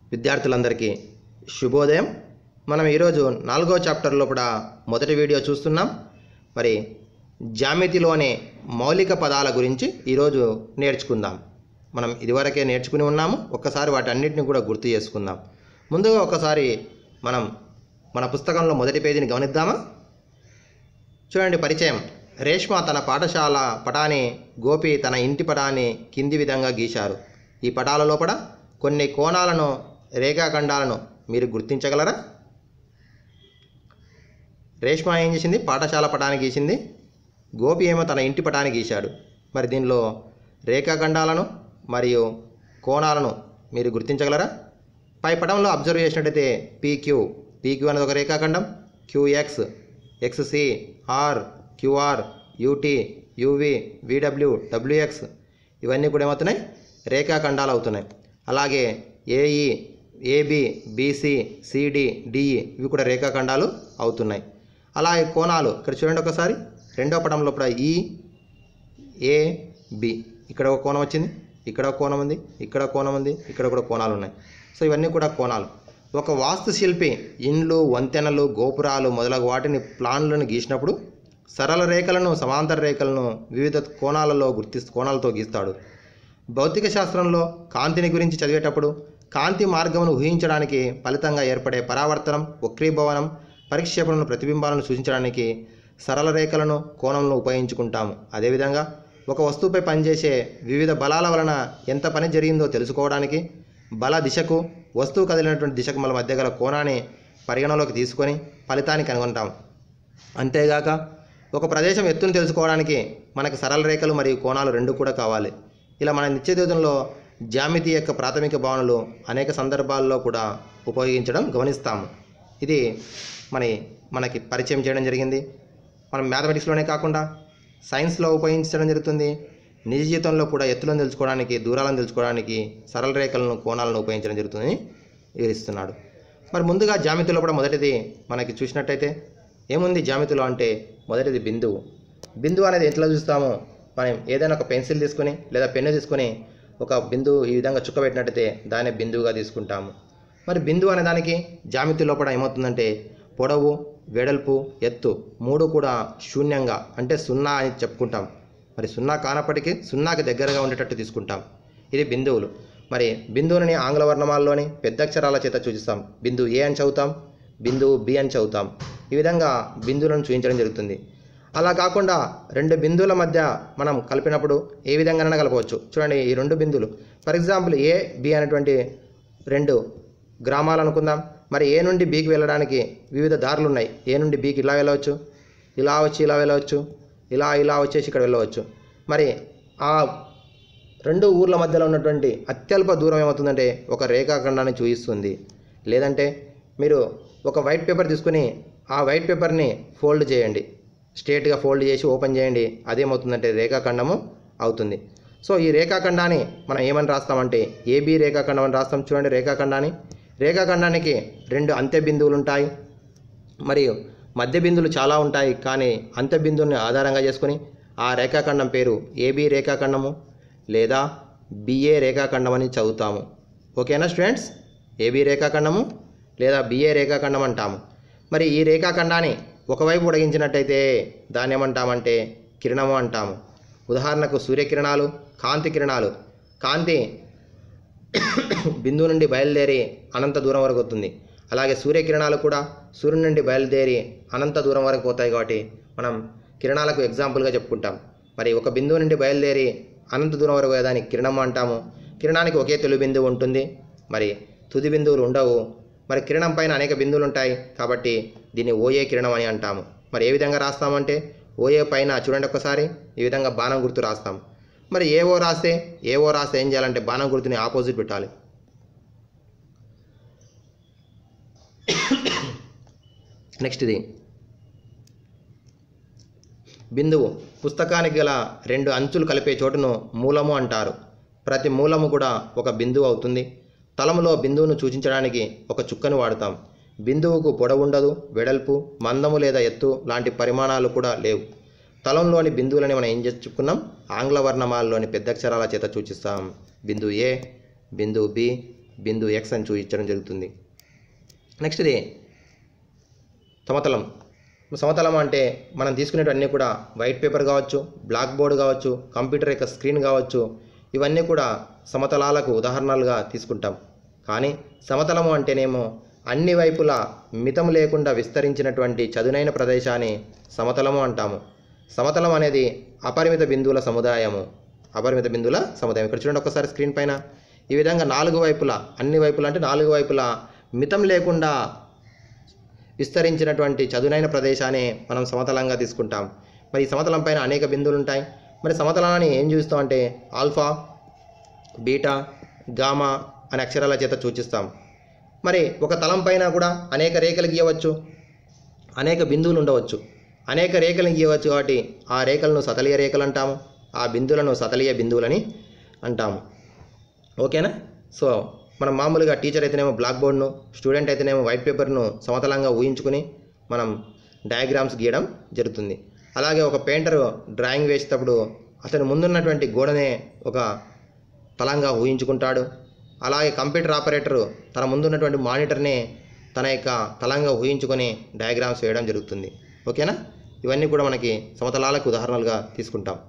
విద్యార్థులందరికీ శుభోదయం మనం ఈరోజు నాలుగో చాప్టర్ లోపల మొదటి వీడియో చూస్తున్నాం మరి జామితిలోని మౌలిక పదాల గురించి ఈరోజు నేర్చుకుందాం మనం ఇదివరకే నేర్చుకుని ఉన్నాము ఒక్కసారి వాటన్నిటిని కూడా గుర్తు చేసుకుందాం ముందుగా ఒకసారి మనం మన పుస్తకంలో మొదటి పేజీని గమనిద్దామా చూడండి పరిచయం రేష్మ తన పాఠశాల పటాన్ని గోపి తన ఇంటి పటాన్ని కింది విధంగా గీశారు ఈ పటాల లోపల కొన్ని కోణాలను రేఖాఖండాలను మీరు గుర్తించగలరా రేష్మ ఏం చేసింది పాఠశాల పటాన్ని గీసింది గోపి ఏమో తన ఇంటి పటాన్ని గీశాడు మరి దీనిలో రేఖాఖండాలను మరియు కోణాలను మీరు గుర్తించగలరా పై పటంలో అబ్జర్వ్ చేసినట్టయితే పీక్యూ పీక్యూ అనేది ఒక రేఖాఖండం Q X X C R Q R U T U V V W W X ఇవన్నీ కూడా ఏమవుతున్నాయి రేఖాఖండాలు అవుతున్నాయి అలాగే A E A B B C C D D E ఇవి కూడా రేఖాఖండాలు అవుతున్నాయి అలాగే కోణాలు ఇక్కడ చూడండి ఒకసారి రెండో పటం లోపల ఈ ఏ బి ఇక్కడ ఒక కోణం వచ్చింది ఇక్కడ ఒక కోణం ఉంది ఇక్కడ ఒక కోణం ఉంది ఇక్కడ కూడా కోణాలు ఉన్నాయి సో ఇవన్నీ కూడా కోణాలు ఒక వాస్తుశిల్పి ఇండ్లు వంతెనలు గోపురాలు మొదలగు వాటిని ప్లాన్లను గీసినప్పుడు సరళ రేఖలను సమాంతర రేఖలను వివిధ కోణాలలో గుర్తి కోణాలతో గీస్తాడు భౌతిక శాస్త్రంలో కాంతిని గురించి చదివేటప్పుడు కాంతి మార్గమును ఊహించడానికి ఫలితంగా ఏర్పడే పరావర్తనం వక్రీభవనం పరిక్షేపణను ప్రతిబింబాలను సూచించడానికి సరళ రేఖలను కోణంలో ఉపయోగించుకుంటాము అదేవిధంగా ఒక వస్తువుపై పనిచేసే వివిధ బలాల వలన ఎంత పని జరిగిందో తెలుసుకోవడానికి బల దిశకు వస్తువు కదిలినటువంటి దిశకు మన మధ్య గల కోణాన్ని పరిగణలోకి తీసుకొని ఫలితాన్ని కనుగొంటాం అంతేగాక ఒక ప్రదేశం ఎత్తును తెలుసుకోవడానికి మనకు సరళ రేఖలు మరియు కోణాలు రెండు కూడా కావాలి ఇలా మన నిత్య జీవితంలో జామితి యొక్క ప్రాథమిక భావనలు అనేక సందర్భాల్లో కూడా ఉపయోగించడం గమనిస్తాము ఇది మన మనకి పరిచయం చేయడం జరిగింది మనం మ్యాథమెటిక్స్లోనే కాకుండా సైన్స్లో ఉపయోగించడం జరుగుతుంది నిజ జీవితంలో కూడా ఎత్తులను తెలుసుకోవడానికి దూరాలను తెలుసుకోవడానికి సరళ రేఖలను కోణాలను ఉపయోగించడం జరుగుతుందని వివరిస్తున్నాడు మరి ముందుగా జామితిలో కూడా మొదటిది మనకి చూసినట్టయితే ఏముంది జామితిలో అంటే మొదటిది బిందువు బిందువు అనేది ఎట్లా చూస్తామో మనం ఏదైనా ఒక పెన్సిల్ తీసుకొని లేదా పెన్ను తీసుకొని ఒక బిందువు ఈ విధంగా చుక్క పెట్టినట్టయితే దాన్ని బిందువుగా తీసుకుంటాము మరి బిందువు అనే దానికి జామితి లోపల ఏమవుతుందంటే పొడవు వెడల్పు ఎత్తు మూడు కూడా శూన్యంగా అంటే సున్నా అని చెప్పుకుంటాం మరి సున్నా కానప్పటికీ సున్నాకి దగ్గరగా ఉండేటట్టు తీసుకుంటాం ఇది బిందువులు మరి బిందువుని ఆంగ్ల వర్ణమాలలోని పెద్ద అక్షరాల చేత సూచిస్తాం బిందువు ఏ అని చదువుతాం బిందువు బి అని చదువుతాం ఈ విధంగా బిందువులను చూపించడం జరుగుతుంది అలా కాకుండా రెండు బిందువుల మధ్య మనం కలిపినప్పుడు ఏ విధంగానైనా కలపవచ్చు చూడండి ఈ రెండు బిందువులు ఫర్ ఎగ్జాంపుల్ ఏ బి అనేటువంటి రెండు గ్రామాలు అనుకుందాం మరి ఏ నుండి బీకి వెళ్ళడానికి వివిధ దారులు ఉన్నాయి ఏ నుండి బీకి ఇలా వెళ్ళవచ్చు ఇలా వచ్చి ఇలా వెళ్ళవచ్చు ఇలా ఇలా వచ్చేసి ఇక్కడ వెళ్ళవచ్చు మరి ఆ రెండు ఊర్ల మధ్యలో ఉన్నటువంటి అత్యల్ప దూరం ఏమవుతుందంటే ఒక రేఖాఖండాన్ని చూపిస్తుంది లేదంటే మీరు ఒక వైట్ పేపర్ తీసుకుని ఆ వైట్ పేపర్ని ఫోల్డ్ చేయండి స్ట్రేట్గా ఫోల్డ్ చేసి ఓపెన్ చేయండి అదేమవుతుందంటే రేఖాఖండము అవుతుంది సో ఈ రేఖాఖండాన్ని మనం ఏమని రాస్తామంటే ఏబీ రేఖాఖండం అని రాస్తాం చూడండి రేఖాఖండాన్ని రేఖాఖండానికి రెండు అంత్య బిందువులు ఉంటాయి మరియు మధ్య బిందువులు చాలా ఉంటాయి కానీ అంత్య బిందువుని ఆధారంగా చేసుకొని ఆ రేఖాఖండం పేరు ఏబీ రేఖాఖండము లేదా బిఏ రేఖాఖండం అని చదువుతాము ఓకేనా స్టూడెంట్స్ ఏబీ రేఖాఖండము లేదా బిఏ రేఖాఖండం అంటాము మరి ఈ రేఖాఖండాన్ని ఒకవైపు ఉడగించినట్టయితే దాన్ని ఏమంటామంటే కిరణము అంటాము ఉదాహరణకు సూర్యకిరణాలు కాంతి కిరణాలు కాంతి బిందువు నుండి బయలుదేరి అనంత దూరం వరకు వస్తుంది అలాగే సూర్యకిరణాలు కూడా సూర్యుని నుండి బయలుదేరి అనంత దూరం వరకు పోతాయి కాబట్టి మనం కిరణాలకు ఎగ్జాంపుల్గా చెప్పుకుంటాం మరి ఒక బిందువు నుండి బయలుదేరి అనంత దూరం వరకు దాన్ని కిరణం అంటాము కిరణానికి ఒకే తొలి బిందువు ఉంటుంది మరి తుది బిందువులు ఉండవు మరి కిరణం పైన అనేక బిందువులు ఉంటాయి కాబట్టి దీన్ని ఓఏ కిరణం అని అంటాము మరి ఏ విధంగా రాస్తామంటే ఓఏ పైన చూడండి ఒకసారి ఈ విధంగా బాణం గుర్తు రాస్తాం మరి ఏవో రాస్తే ఏవో రాస్తే ఏం చేయాలంటే బాణం గుర్తుని ఆపోజిట్ పెట్టాలి నెక్స్ట్ ఇది బిందువు పుస్తకానికి గల రెండు అంచులు కలిపే చోటును మూలము అంటారు ప్రతి మూలము కూడా ఒక బిందువు అవుతుంది తలములో బిందువును సూచించడానికి ఒక చుక్కను వాడతాం బిందువుకు పొడవు ఉండదు వెడల్పు మందము లేదా ఎత్తు లాంటి పరిమాణాలు కూడా లేవు తలంలోని బిందువులని మనం ఏం చేసి చెప్పుకున్నాం ఆంగ్ల వర్ణమాలలోని పెద్దక్షరాల చేత సూచిస్తాం బిందువు ఏ బిందువు బి బిందువు ఎక్స్ అని చూపించడం జరుగుతుంది నెక్స్ట్ ఇది సమతలం సమతలం అంటే మనం తీసుకునేటన్నీ కూడా వైట్ పేపర్ కావచ్చు బ్లాక్ బోర్డ్ కావచ్చు కంప్యూటర్ యొక్క స్క్రీన్ కావచ్చు ఇవన్నీ కూడా సమతలాలకు ఉదాహరణలుగా తీసుకుంటాం కానీ సమతలము అంటేనేమో అన్ని వైపులా మితం లేకుండా విస్తరించినటువంటి చదునైన ప్రదేశాన్ని సమతలము అంటాము సమతలం అనేది అపరిమిత బిందువుల సముదాయము అపరిమిత బిందువుల సముదాయం ఇక్కడ చూడండి ఒకసారి స్క్రీన్ పైన ఈ విధంగా నాలుగు వైపులా అన్ని వైపులా అంటే నాలుగు వైపులా మితం లేకుండా విస్తరించినటువంటి చదునైన ప్రదేశాన్ని మనం సమతలంగా తీసుకుంటాం మరి ఈ సమతలం పైన అనేక బిందువులు ఉంటాయి మరి సమతలాన్ని ఏం చూస్తాం అంటే ఆల్ఫా బీటా గామా అనే అక్షరాల చేత సూచిస్తాం మరి ఒక తలం పైన కూడా అనేక రేఖలు గీయవచ్చు అనేక బిందువులు ఉండవచ్చు అనేక రేఖలను గీయవచ్చు కాబట్టి ఆ రేఖలను సతలీయ రేఖలు అంటాము ఆ బిందువులను సతలీయ బిందువులని అంటాము ఓకేనా సో మనం మామూలుగా టీచర్ అయితేనేమో బ్లాక్ బోర్డ్ను స్టూడెంట్ అయితేనేమో వైట్ పేపర్ను సమతలంగా ఊహించుకుని మనం డయాగ్రామ్స్ గీయడం జరుగుతుంది అలాగే ఒక పెయింటర్ డ్రాయింగ్ వేసేటప్పుడు అతను ముందున్నటువంటి గోడనే ఒక తలంగా ఊహించుకుంటాడు అలాగే కంప్యూటర్ ఆపరేటరు తన ముందున్నటువంటి మానిటర్ని తన యొక్క తలంగా ఊహించుకొని డయాగ్రామ్స్ వేయడం జరుగుతుంది ఓకేనా ఇవన్నీ కూడా మనకి సమతలాలకు ఉదాహరణలుగా తీసుకుంటాం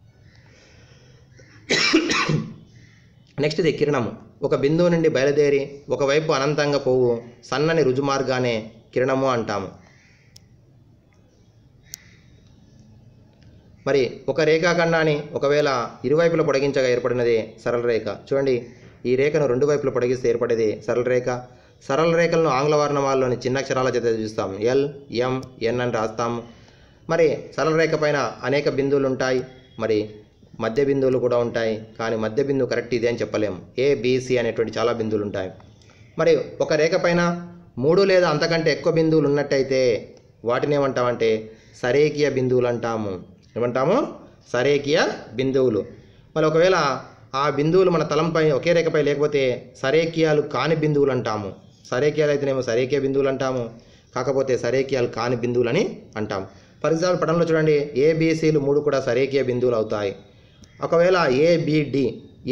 నెక్స్ట్ ఇది కిరణము ఒక బిందువు నుండి బయలుదేరి ఒకవైపు అనంతంగా పోవు సన్నని రుజుమార్గానే కిరణము అంటాము మరి ఒక రేఖాఖండాన్ని ఒకవేళ ఇరువైపుల పొడిగించగా ఏర్పడినది సరళ రేఖ చూడండి ఈ రేఖను రెండు వైపులు పొడిగిస్తే ఏర్పడేది సరళ రేఖ సరళ రేఖలను ఆంగ్ల వర్ణమాలలోని చిన్న అక్షరాల చేత చూస్తాం ఎల్ ఎం ఎన్ అని రాస్తాము మరి సరళ రేఖ పైన అనేక బిందువులు ఉంటాయి మరి మధ్య బిందువులు కూడా ఉంటాయి కానీ మధ్య బిందువు కరెక్ట్ ఇదే అని చెప్పలేము ఏ బీసీ అనేటువంటి చాలా బిందువులు ఉంటాయి మరి ఒక రేఖ పైన మూడు లేదా అంతకంటే ఎక్కువ బిందువులు ఉన్నట్టయితే వాటిని ఏమంటామంటే సరేకియ బిందువులు అంటాము ఏమంటాము సరేకియ బిందువులు మరి ఒకవేళ ఆ బిందువులు మన తలంపై ఒకే రేఖపై లేకపోతే సరేకియాలు కాని బిందువులు అంటాము సరేకియాలు అయితేనేమో సరేకియ బిందువులు అంటాము కాకపోతే సరేకియాలు కాని బిందువులని అంటాం ఫర్ ఎగ్జాంపుల్ పటంలో చూడండి ఏబిసిలు మూడు కూడా సరేకియ బిందువులు అవుతాయి ఒకవేళ ఏబిడి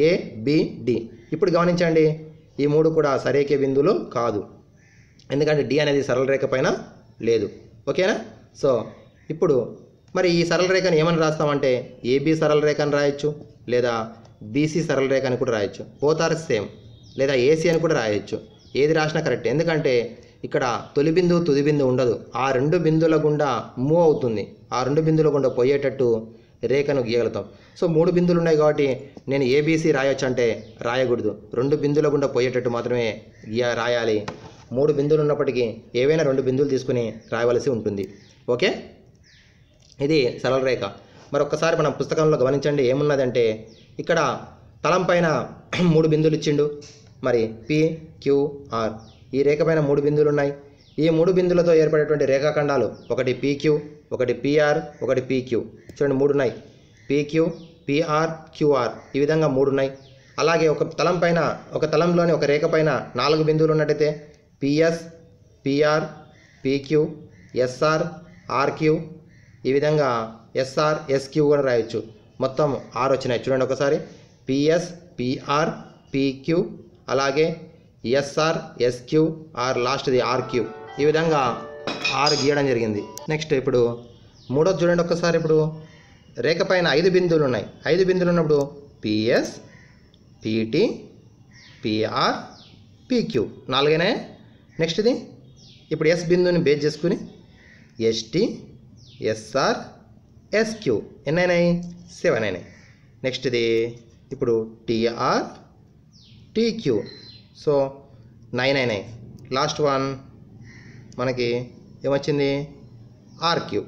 ఏబిడి ఇప్పుడు గమనించండి ఈ మూడు కూడా సరేకియ బిందువులు కాదు ఎందుకంటే డి అనేది సరళ రేఖ పైన లేదు ఓకేనా సో ఇప్పుడు మరి ఈ సరళ రేఖను ఏమని రాస్తామంటే ఏబి సరళ రేఖ అని రాయొచ్చు లేదా బీసీ సరళ రేఖ అని కూడా రాయొచ్చు బోత్ ఆర్ సేమ్ లేదా ఏసీ అని కూడా రాయొచ్చు ఏది రాసినా కరెక్ట్ ఎందుకంటే ఇక్కడ తొలి బిందువు తుది బిందువు ఉండదు ఆ రెండు బిందువుల గుండా మూవ్ అవుతుంది ఆ రెండు బిందువుల గుండా పోయేటట్టు రేఖను గీయగలుగుతాం సో మూడు బిందువులు ఉన్నాయి కాబట్టి నేను ఏబీసీ రాయొచ్చు అంటే రాయకూడదు రెండు బిందువుల గుండా పోయేటట్టు మాత్రమే గీయ రాయాలి మూడు బిందువులు ఉన్నప్పటికీ ఏవైనా రెండు బిందువులు తీసుకుని రాయవలసి ఉంటుంది ఓకే ఇది సరళ రేఖ మరి ఒక్కసారి మనం పుస్తకంలో గమనించండి ఏమున్నదంటే ఇక్కడ తలం పైన మూడు బిందువులు ఇచ్చిండు మరి పి క్యూఆర్ ఈ రేఖ పైన మూడు బిందువులు ఉన్నాయి ఈ మూడు బిందువులతో ఏర్పడేటువంటి రేఖాఖండాలు ఒకటి పీక్యూ ఒకటి పిఆర్ ఒకటి పీక్యూ చూడండి మూడు ఉన్నాయి పీక్యూ పిఆర్ క్యూఆర్ ఈ విధంగా మూడు ఉన్నాయి అలాగే ఒక తలం పైన ఒక తలంలోని ఒక రేఖ పైన నాలుగు బిందువులు ఉన్నట్టయితే P S P R P Q S R R Q ఈ విధంగా ఎస్ఆర్ ఎస్క్యూ కూడా రాయొచ్చు మొత్తం ఆరు వచ్చినాయి చూడండి ఒకసారి పిఎస్ పిఆర్ పీక్యూ అలాగే ఎస్ఆర్ ఎస్క్యూ ఆర్ లాస్ట్ది ఆర్క్యూ ఈ విధంగా ఆరు గీయడం జరిగింది నెక్స్ట్ ఇప్పుడు మూడోది చూడండి ఒక్కసారి ఇప్పుడు రేఖ పైన ఐదు బిందువులు ఉన్నాయి ఐదు బిందువులు ఉన్నప్పుడు పిఎస్ పీటీ పిఆర్ పీక్యూ నాలుగేనే నెక్స్ట్ ఇది ఇప్పుడు ఎస్ బిందువుని బేస్ చేసుకుని ఎస్టీ ఎస్ఆర్ ఎస్క్యూ ఎన్ని అయినాయి సెవెన్ అయినాయి నెక్స్ట్ ఇది ఇప్పుడు టీఆర్ టీక్యూ సో నైన్ అయినాయి లాస్ట్ వన్ మనకి ఏమొచ్చింది ఆర్క్యూ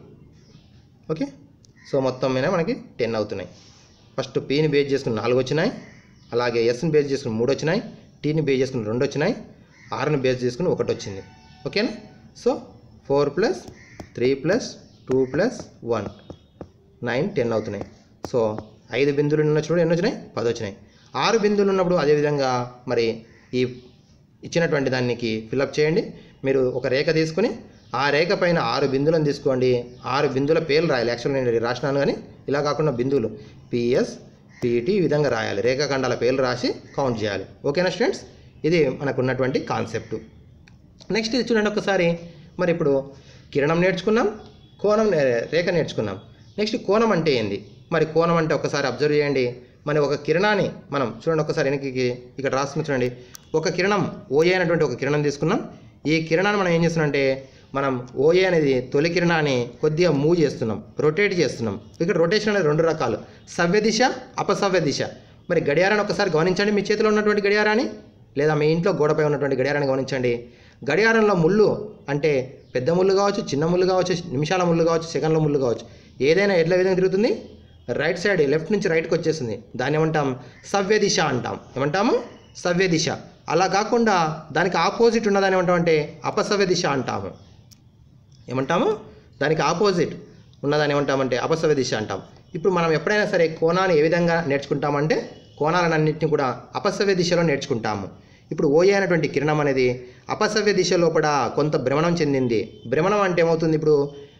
ఓకే సో మొత్తం మీద మనకి టెన్ అవుతున్నాయి ఫస్ట్ పీని బేస్ చేసుకుని నాలుగు వచ్చినాయి అలాగే ఎస్ని బేస్ చేసుకుని మూడు వచ్చినాయి టీని బేస్ చేసుకుని రెండు వచ్చినాయి ఆర్ని బేస్ చేసుకుని ఒకటి వచ్చింది ఓకేనా so four plus three plus two plus one nine ten అవుతున్నాయి సో ఐదు బిందువులు ఉన్నప్పుడు ఎన్ని వచ్చినాయి పది వచ్చినాయి ఆరు బిందువులు ఉన్నప్పుడు అదేవిధంగా మరి ఈ ఇచ్చినటువంటి దానికి ఫిలప్ చేయండి మీరు ఒక రేఖ తీసుకుని ఆ రేఖ పైన ఆరు బిందువులను తీసుకోండి ఆరు బిందువుల పేర్లు రాయాలి యాక్చువల్ నేను రాసినాను కానీ ఇలా కాకుండా బిందువులు పిఎస్ పిటి ఈ విధంగా రాయాలి రేఖాఖండాల పేర్లు రాసి కౌంట్ చేయాలి ఓకేనా స్టూడెంట్స్ ఇది మనకు ఉన్నటువంటి కాన్సెప్ట్ నెక్స్ట్ ఇది చూడండి ఒకసారి మరి ఇప్పుడు కిరణం నేర్చుకున్నాం కోణం నే- రేఖ నేర్చుకున్నాం నెక్స్ట్ కోణం అంటే ఏంది మరి కోణం అంటే ఒకసారి అబ్జర్వ్ చేయండి మరి ఒక కిరణాన్ని మనం చూడండి ఒకసారి వెనక్కి ఇక్కడ రాస్తున్న చూడండి ఒక కిరణం ఓఏ అనేటువంటి ఒక కిరణం తీసుకున్నాం ఈ కిరణాన్ని మనం ఏం చేస్తున్నాం మనం ఓఏ అనేది తొలి కిరణాన్ని కొద్దిగా మూవ్ చేస్తున్నాం రొటేట్ చేస్తున్నాం ఇక్కడ రొటేషన్ అనేది రెండు రకాలు సవ్య దిశ అపసవ్య దిశ మరి గడియారాన్ని ఒకసారి గమనించండి మీ చేతిలో ఉన్నటువంటి గడియారాన్ని లేదా మీ ఇంట్లో గోడపై ఉన్నటువంటి గడియారాన్ని గమనించండి గడియారంలో ముళ్ళు అంటే పెద్ద ముళ్ళు కావచ్చు చిన్న ముళ్ళు కావచ్చు నిమిషాల ముళ్ళు కావచ్చు సెకండ్ల ముళ్ళు కావచ్చు ఏదైనా ఎట్ల విధంగా తిరుగుతుంది రైట్ సైడ్ లెఫ్ట్ నుంచి రైట్కి వచ్చేస్తుంది దాన్ని ఏమంటాం సవ్య దిశ అంటాం ఏమంటాము సవ్య దిశ అలా కాకుండా దానికి ఆపోజిట్ ఉన్నదాన్ని ఏమంటామంటే అపసవ్య దిశ అంటాము ఏమంటాము దానికి ఆపోజిట్ ఉన్నదాన్ని ఏమంటామంటే అపసవ్య దిశ అంటాం ఇప్పుడు మనం ఎప్పుడైనా సరే కోణాన్ని ఏ విధంగా నేర్చుకుంటామంటే కోణాలన్నింటినీ కూడా అపసవ్య దిశలో నేర్చుకుంటాము ఇప్పుడు ఓఏ అనేటువంటి కిరణం అనేది అపసవ్య దిశ లోపల కొంత భ్రమణం చెందింది భ్రమణం అంటే ఏమవుతుంది ఇప్పుడు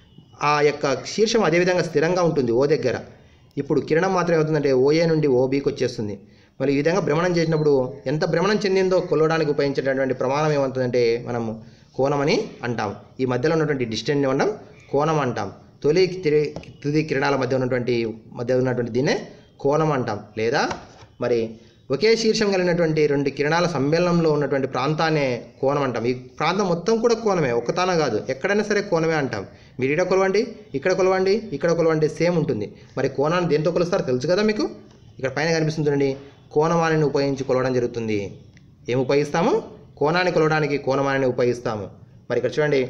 ఆ యొక్క శీర్షం అదేవిధంగా స్థిరంగా ఉంటుంది ఓ దగ్గర ఇప్పుడు కిరణం మాత్రం ఏమవుతుందంటే ఓఏ నుండి ఓబీకి వచ్చేస్తుంది మరి ఈ విధంగా భ్రమణం చేసినప్పుడు ఎంత భ్రమణం చెందిందో కొలవడానికి ఉపయోగించేటటువంటి ప్రమాణం ఏమవుతుందంటే మనం కోణం అని అంటాం ఈ మధ్యలో ఉన్నటువంటి డిస్టెన్స్ ఏమంటాం కోణం అంటాం తొలి తిరి- తుది కిరణాల మధ్య ఉన్నటువంటి మధ్య ఉన్నటువంటి దీన్నే కోణం అంటాం లేదా మరి ఒకే శీర్షం కలిగినటువంటి రెండు కిరణాల సమ్మేళనంలో ఉన్నటువంటి ప్రాంతాన్నే కోణం అంటాం ఈ ప్రాంతం మొత్తం కూడా కోణమే ఒక్కతాన కాదు ఎక్కడైనా సరే కోణమే అంటాం మీరు ఇక్కడ కొలవండి ఇక్కడ కొలవండి ఇక్కడ కొలవండి సేమ్ ఉంటుంది మరి కోణాన్ని దేంతో కొలుస్తారు తెలుసు కదా మీకు ఇక్కడ పైన కనిపిస్తుంది చూడండి కోణమానిని ఉపయోగించి కొలవడం జరుగుతుంది ఏం ఉపయోగిస్తాము కోణాన్ని కొలవడానికి కోణమానిని ఉపయోగిస్తాము మరి ఇక్కడ చూడండి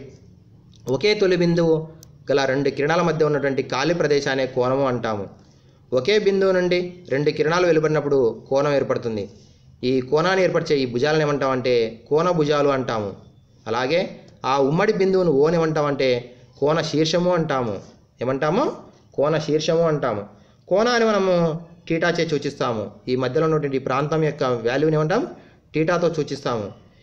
ఒకే తొలి బిందువు గల రెండు కిరణాల మధ్య ఉన్నటువంటి ఖాళీ ప్రదేశాన్ని కోణము అంటాము ఒకే బిందువు నుండి రెండు కిరణాలు వెలువడినప్పుడు కోణం ఏర్పడుతుంది ఈ కోణాన్ని ఏర్పరిచే ఈ భుజాలను ఏమంటామంటే కోణ భుజాలు అంటాము అలాగే ఆ ఉమ్మడి బిందువును ఓని ఏమంటామంటే కోణ శీర్షము అంటాము ఏమంటాము కోణ శీర్షము అంటాము కోణాన్ని మనము టీటా చే సూచిస్తాము ఈ మధ్యలో ఉన్నటువంటి ఈ ప్రాంతం యొక్క వాల్యూని ఏమంటాం టీటాతో సూచిస్తాము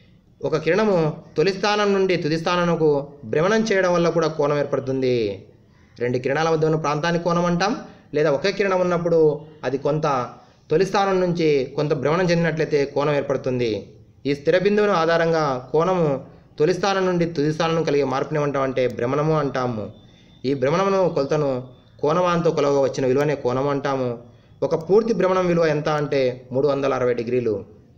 ఒక కిరణము తొలి స్థానం నుండి తుది స్థానంకు భ్రమణం చేయడం వల్ల కూడా కోణం ఏర్పడుతుంది రెండు కిరణాల మధ్య ఉన్న ప్రాంతానికి కోణం అంటాం లేదా ఒకే కిరణం ఉన్నప్పుడు అది కొంత తొలి స్థానం నుంచి కొంత భ్రమణం చెందినట్లయితే కోణం ఏర్పడుతుంది ఈ స్థిర బిందువును ఆధారంగా కోణము తొలి స్థానం నుండి తుది స్థానం కలిగే మార్పుని ఏమంటామంటే భ్రమణము అంటాము ఈ భ్రమణమును కొలతను కోణమాంతో కొలవగా వచ్చిన విలువనే కోణం అంటాము ఒక పూర్తి భ్రమణం విలువ ఎంత అంటే మూడు వందల అరవై డిగ్రీలు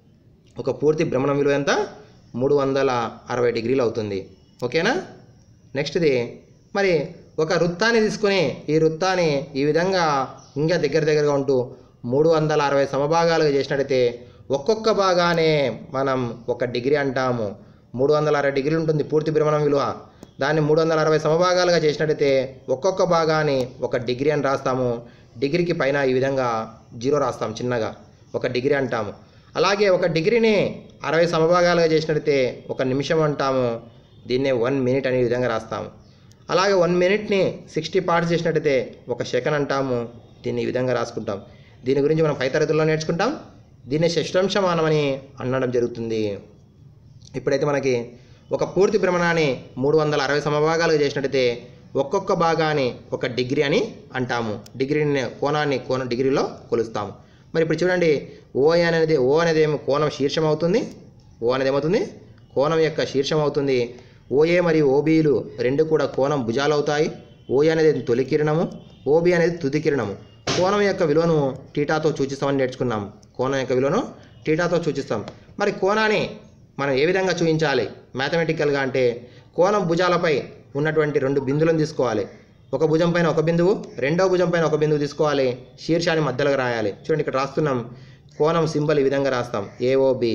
ఒక పూర్తి భ్రమణం విలువ ఎంత మూడు వందల అరవై డిగ్రీలు అవుతుంది ఓకేనా నెక్స్ట్ది మరి ఒక వృత్తాన్ని తీసుకొని ఈ వృత్తాన్ని ఈ విధంగా ఇంకా దగ్గర దగ్గరగా ఉంటూ మూడు వందల అరవై సమభాగాలుగా చేసినట్టయితే ఒక్కొక్క భాగానే మనం ఒక డిగ్రీ అంటాము మూడు వందల అరవై డిగ్రీలు ఉంటుంది పూర్తి భ్రమణం విలువ దాన్ని మూడు వందల అరవై సమభాగాలుగా చేసినట్టయితే ఒక్కొక్క భాగాన్ని ఒక డిగ్రీ అని రాస్తాము డిగ్రీకి పైన ఈ విధంగా జీరో రాస్తాం చిన్నగా ఒక డిగ్రీ అంటాము అలాగే ఒక డిగ్రీని అరవై సమభాగాలుగా చేసినట్టయితే ఒక నిమిషం అంటాము దీన్నే వన్ మినిట్ అనే విధంగా రాస్తాము అలాగే వన్ మినిట్ని సిక్స్టీ పార్ట్స్ చేసినట్టయితే ఒక సెకండ్ అంటాము దీన్ని ఈ విధంగా రాసుకుంటాం దీని గురించి మనం పై తరగతుల్లో నేర్చుకుంటాం దీన్ని షష్టంశమానమని అనడం జరుగుతుంది ఇప్పుడైతే మనకి ఒక పూర్తి భ్రమణాన్ని మూడు వందల అరవై సమభాగాలుగా చేసినట్టయితే ఒక్కొక్క భాగాన్ని ఒక డిగ్రీ అని అంటాము డిగ్రీని కోణాన్ని కోణ డిగ్రీలో కొలుస్తాము మరి ఇప్పుడు చూడండి ఓ అనేది ఓ అనేది ఏమో కోణం శీర్షం అవుతుంది ఓ అనేది ఏమవుతుంది కోణం యొక్క శీర్షం అవుతుంది ఓఏ మరియు ఓబీలు రెండు కూడా కోణం భుజాలు అవుతాయి ఓఏ అనేది తొలి కిరణము ఓబీ అనేది తుది కిరణము కోణం యొక్క విలువను టీటాతో సూచిస్తామని నేర్చుకున్నాం కోణం యొక్క విలువను టీటాతో సూచిస్తాం మరి కోణాన్ని మనం ఏ విధంగా చూపించాలి మ్యాథమెటికల్గా అంటే కోణం భుజాలపై ఉన్నటువంటి రెండు బిందువులను తీసుకోవాలి ఒక భుజం పైన ఒక బిందువు రెండో భుజం పైన ఒక బిందువు తీసుకోవాలి శీర్షాన్ని మధ్యలో రాయాలి చూడండి ఇక్కడ రాస్తున్నాం కోణం సింబల్ ఈ విధంగా రాస్తాం ఏఓబి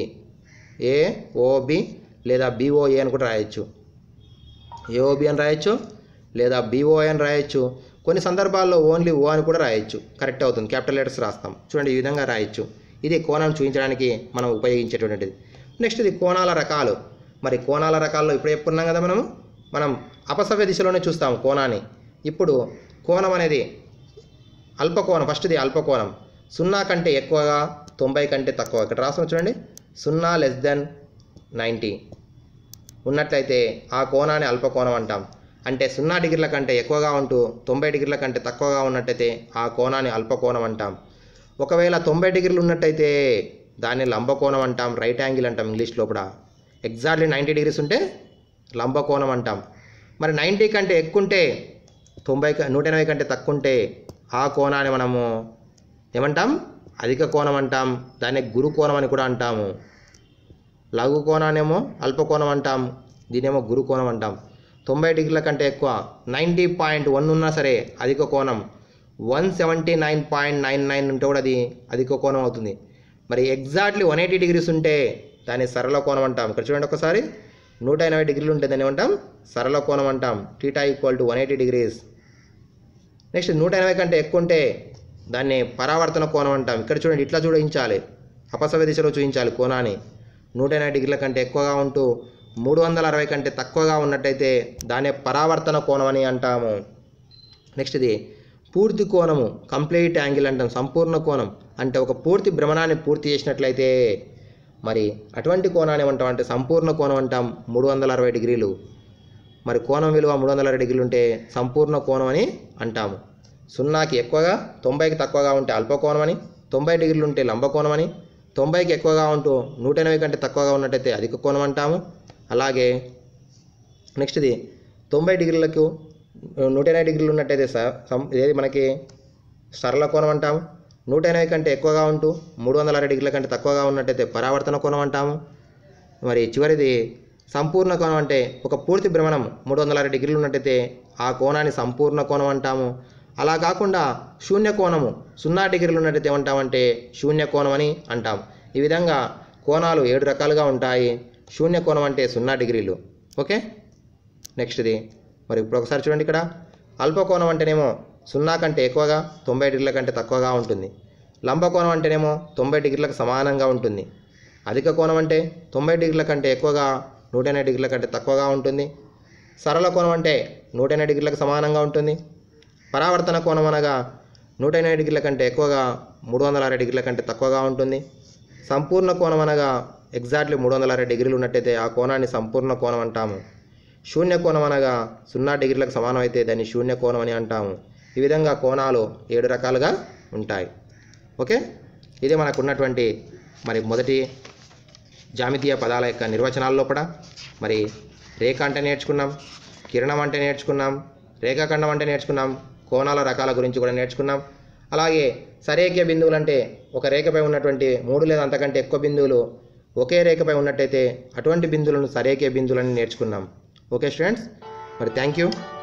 ఏఓబి లేదా బిఓఏ అని కూడా రాయొచ్చు ఏఓబి అని రాయొచ్చు లేదా బిఓఏ అని రాయొచ్చు కొన్ని సందర్భాల్లో ఓన్లీ ఓ అని కూడా రాయొచ్చు కరెక్ట్ అవుతుంది క్యాపిటల్ లెటర్స్ రాస్తాం చూడండి ఈ విధంగా రాయొచ్చు ఇది కోణం చూపించడానికి మనం ఉపయోగించేటువంటిది నెక్స్ట్ ఇది కోణాల రకాలు మరి కోణాల రకాల్లో ఇప్పుడు చెప్పుకున్నాం కదా మనము మనం అపసవ్య దిశలోనే చూస్తాం కోణాన్ని ఇప్పుడు కోణం అనేది అల్పకోణం ఫస్ట్ది అల్పకోణం సున్నా కంటే ఎక్కువగా తొంభై కంటే తక్కువ ఇక్కడ రాసిన చూడండి సున్నా లెస్ దెన్ నైంటీ ఉన్నట్లయితే ఆ కోణాన్ని అల్పకోణం అంటాం అంటే సున్నా డిగ్రీల కంటే ఎక్కువగా ఉంటూ తొంభై డిగ్రీల కంటే తక్కువగా ఉన్నట్టయితే ఆ కోణాన్ని అల్పకోణం అంటాం ఒకవేళ తొంభై డిగ్రీలు ఉన్నట్టయితే దాన్ని లంబకోణం అంటాం రైట్ యాంగిల్ అంటాం ఇంగ్లీష్ లోపల ఎగ్జాక్ట్లీ నైంటీ డిగ్రీస్ ఉంటే లంబకోణం అంటాం మరి నైంటీ కంటే ఎక్కువ ఉంటే తొంభై క- నూట ఎనభై కంటే తక్కువ ఉంటే ఆ కోణాన్ని మనము ఏమంటాం అధిక కోణం అంటాం దాన్ని గురు కోణం అని కూడా అంటాము లఘు కోణానేమో అల్పకోణం అంటాం దీనేమో గురు కోణం అంటాం తొంభై డిగ్రీల కంటే ఎక్కువ నైంటీ పాయింట్ వన్ ఉన్నా సరే అధిక కోణం one seventy nine point nine nine ఉంటే కూడా అది అధిక కోణం అవుతుంది మరి ఎగ్జాక్ట్లీ వన్ ఎయిటీ డిగ్రీస్ ఉంటే దాన్ని సరళ కోణం అంటాం ఇక్కడ చూడండి ఒకసారి నూట ఎనభై డిగ్రీలు ఉంటే దాన్ని ఏమంటాం సరళ కోణం అంటాం theta equal to one eighty degrees next నూట ఎనభై కంటే ఎక్కువ ఉంటే దాన్ని పరావర్తన కోణం అంటాం ఇక్కడ చూడండి ఇట్లా చూడించాలి అపసవ్య దిశలో చూపించాలి కోణాన్ని నూట ఎనభై డిగ్రీల కంటే ఎక్కువగా ఉంటూ మూడు వందల అరవై కంటే తక్కువగా ఉన్నట్టయితే దాన్ని పరావర్తన కోణం అని అంటాము నెక్స్ట్ ఇది పూర్తి కోణము కంప్లీట్ యాంగిల్ అంటాం సంపూర్ణ కోణం అంటే ఒక పూర్తి భ్రమణాన్ని పూర్తి చేసినట్లయితే మరి అటువంటి కోణాన్ని ఏమంటాం అంటే సంపూర్ణ కోణం అంటాం మూడు వందల అరవై డిగ్రీలు మరి కోణం విలువ మూడు వందల అరవై డిగ్రీలు ఉంటే సంపూర్ణ కోణం అని అంటాము సున్నాకి ఎక్కువగా తొంభైకి తక్కువగా ఉంటే అల్పకోణం అని తొంభై డిగ్రీలు ఉంటే లంబకోణం అని తొంభైకి ఎక్కువగా ఉంటూ నూట ఎనభై కంటే తక్కువగా ఉన్నట్టయితే అధిక కోణం అంటాము అలాగే నెక్స్ట్ ఇది తొంభై డిగ్రీలకు నూట ఎనభై డిగ్రీలు ఉన్నట్టయితే స- సం- ఏది మనకి సరళ కోణం అంటాము నూట ఎనభై కంటే ఎక్కువగా ఉంటూ మూడు వందల అరవై డిగ్రీల కంటే తక్కువగా ఉన్నట్టయితే పరావర్తన కోణం అంటాము మరి చివరిది సంపూర్ణ కోణం అంటే ఒక పూర్తి భ్రమణం మూడు వందల అరవై డిగ్రీలు ఉన్నట్టయితే ఆ కోణాన్ని సంపూర్ణ కోణం అంటాము అలా కాకుండా శూన్య కోణము సున్నా డిగ్రీలు ఉన్నట్టయితే ఏమంటామంటే శూన్య కోణం అని అంటాం ఈ విధంగా కోణాలు ఏడు రకాలుగా ఉంటాయి శూన్య కోణం అంటే సున్నా డిగ్రీలు ఓకే నెక్స్ట్ది మరి ఇప్పుడు ఒకసారి చూడండి ఇక్కడ అల్పకోణం అంటేనేమో సున్నా కంటే ఎక్కువగా తొంభై డిగ్రీల కంటే తక్కువగా ఉంటుంది లంబకోణం అంటేనేమో తొంభై డిగ్రీలకు సమానంగా ఉంటుంది అధిక కోణం అంటే తొంభై డిగ్రీల కంటే ఎక్కువగా నూట ఎనభై డిగ్రీల కంటే తక్కువగా ఉంటుంది సరళ కోణం అంటే నూట ఎనభై డిగ్రీలకు సమానంగా ఉంటుంది పరావర్తన కోణం అనగా నూట ఎనభై డిగ్రీల కంటే ఎక్కువగా మూడు వందల అరవై డిగ్రీల కంటే తక్కువగా ఉంటుంది సంపూర్ణ కోణం అనగా ఎగ్జాక్ట్లీ మూడు వందల అరవై డిగ్రీలు ఉన్నట్టయితే ఆ కోణాన్ని సంపూర్ణ కోణం అంటాము శూన్య కోణం అనగా సున్నా డిగ్రీలకు సమానం అయితే దాన్ని శూన్య కోణం అని అంటాము ఈ విధంగా కోణాలు ఏడు రకాలుగా ఉంటాయి ఓకే ఇది మనకు ఉన్నటువంటి మరి మొదటి జామితీయ పదాల యొక్క నిర్వచనాల లోపల మరి రేఖ అంటే నేర్చుకున్నాం కిరణం అంటే నేర్చుకున్నాం రేఖాఖండం అంటే నేర్చుకున్నాం కోణాల రకాల గురించి కూడా నేర్చుకున్నాం అలాగే సరేఖ్య బిందువులు అంటే ఒక రేఖపై ఉన్నటువంటి మూడు లేదా అంతకంటే ఎక్కువ బిందువులు ఒకే రేఖపై ఉన్నట్టయితే అటువంటి బిందువులను సరేఖ్య బిందువులని నేర్చుకున్నాం ఓకే స్టూడెంట్స్ మరి థ్యాంక్ యూ